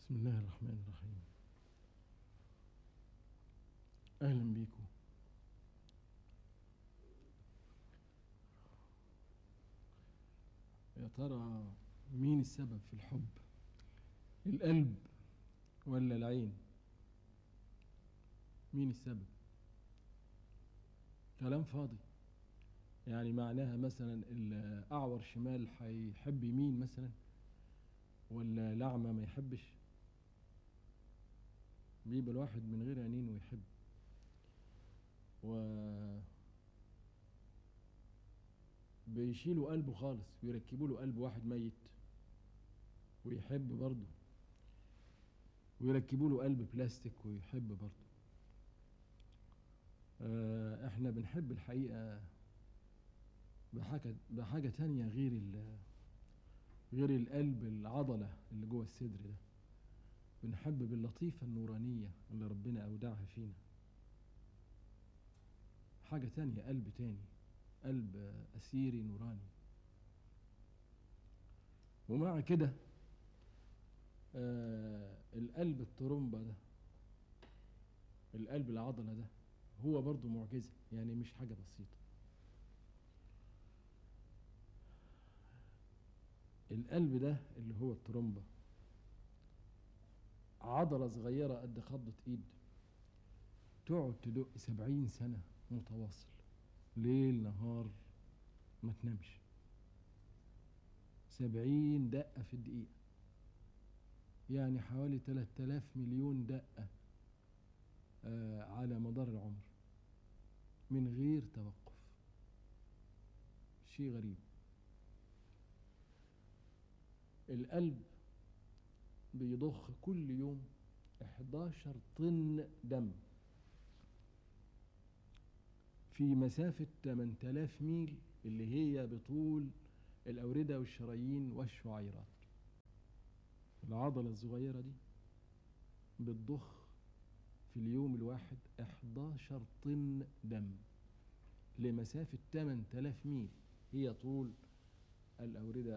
بسم الله الرحمن الرحيم أهلا بيكم يا ترى مين السبب في الحب القلب ولا العين مين السبب كلام فاضي يعني معناها مثلا الأعور شمال هيحب يمين مثلا ولا الأعمى ما يحبش بيبقى الواحد من غير عينين ويحب و بيشيلوا قلبه خالص ويركبوا له قلب واحد ميت ويحب برضه ويركبوا له قلب بلاستيك ويحب برضه آه احنا بنحب الحقيقة بحاجة بحاجة تانية غير ال غير القلب العضلة اللي جوه الصدر ده بنحب باللطيفة النورانية اللي ربنا أودعها فينا حاجة تانية قلب تاني قلب أسيري نوراني ومع كده آه القلب الترومبة ده القلب العضلة ده هو برضو معجزة يعني مش حاجة بسيطة القلب ده اللي هو الترومبة عضلة صغيرة قد خضة ايد تقعد تدق سبعين سنة متواصل ليل نهار ما تنامش سبعين دقة في الدقيقة يعني حوالي تلات آلاف مليون دقة آه على مدار العمر من غير توقف شيء غريب القلب بيضخ كل يوم 11 طن دم في مسافة 8000 ميل اللي هي بطول الأوردة والشرايين والشعيرات العضلة الصغيرة دي بتضخ في اليوم الواحد 11 طن دم لمسافة 8000 ميل هي طول الأوردة